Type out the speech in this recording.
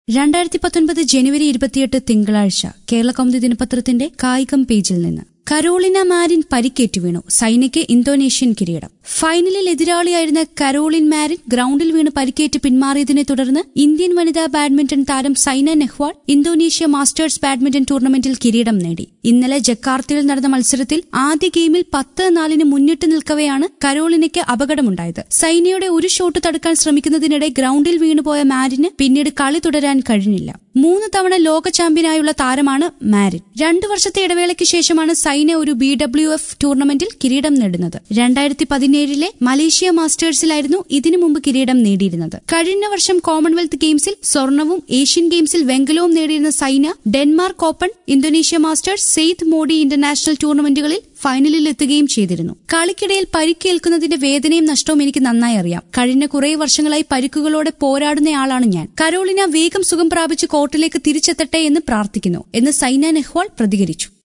രണ്ടായിരത്തി പത്തൊൻപത് ജനുവരി ഇരുപത്തിയെട്ട് തിങ്കളാഴ്ച കേരള കൗമുദി ദിനപത്രത്തിന്റെ കായികം പേജിൽ നിന്ന് കരോളിന മാരിൻ പരിക്കേറ്റു വീണു സൈനയ്ക്ക് ഇന്തോനേഷ്യൻ കിരീടം ഫൈനലിൽ എതിരാളിയായിരുന്ന കരോളിൻ മാരിൻ ഗ്രൌണ്ടിൽ വീണ് പരിക്കേറ്റ് പിന്മാറിയതിനെ തുടർന്ന് ഇന്ത്യൻ വനിതാ ബാഡ്മിന്റൺ താരം Saina Nehwal Indonesia Masters badminton ടൂർണമെന്റിൽ കിരീടം നേടി ഇന്നലെ ജക്കാർത്തയിൽ നടന്ന മത്സരത്തിൽ ആദ്യ ഗെയിമിൽ പത്ത് നാലിന് മുന്നിട്ട് നിൽക്കവെയാണ് കരോളിനയ്ക്ക് അപകടമുണ്ടായത് സൈനയുടെ ഒരു ഷോട്ട് തടുക്കാൻ ശ്രമിക്കുന്നതിനിടെ ഗ്രൌണ്ടിൽ വീണുപോയ മാരിന് പിന്നീട് കളി തുടരാൻ കഴിഞ്ഞില്ല മൂന്ന് തവണ ലോക ചാമ്പ്യനായുള്ള താരമാണ് മാരിൻ രണ്ടു വർഷത്തെ ഇടവേളയ്ക്ക് ശേഷമാണ് സൈന ഒരു ബി ഡബ്ല്യു എഫ് ടൂർണമെന്റിൽ കിരീടം നേടുന്നത് രണ്ടായിരത്തി പതിനേഴിലെ മലേഷ്യ മാസ്റ്റേഴ്സിലായിരുന്നു ഇതിനു മുമ്പ് കിരീടം നേടിയിരുന്നത് കഴിഞ്ഞ വർഷം കോമൺവെൽത്ത് ഗെയിംസിൽ സ്വർണവും ഏഷ്യൻ ഗെയിംസിൽ വെങ്കലവും നേടിയിരുന്ന Saina Denmark Open Indonesia Masters Syed Modi international ടൂർണമെന്റുകളിൽ ഫൈനലിൽ എത്തുകയും ചെയ്തിരുന്നു കളിക്കിടയിൽ പരിക്കേൽക്കുന്നതിന്റെ വേദനയും നഷ്ടവും എനിക്ക് നന്നായി അറിയാം കഴിഞ്ഞ കുറേ വർഷങ്ങളായി പരിക്കുകളോടെ പോരാടുന്നയാളാണ് ഞാൻ കരോളിന വേഗം സുഖം പ്രാപിച്ച് കോർട്ടിലേക്ക് തിരിച്ചെത്തട്ടെ എന്ന് പ്രാർത്ഥിക്കുന്നു എന്ന് സൈന നെഹ്വാൾ പ്രതികരിച്ചു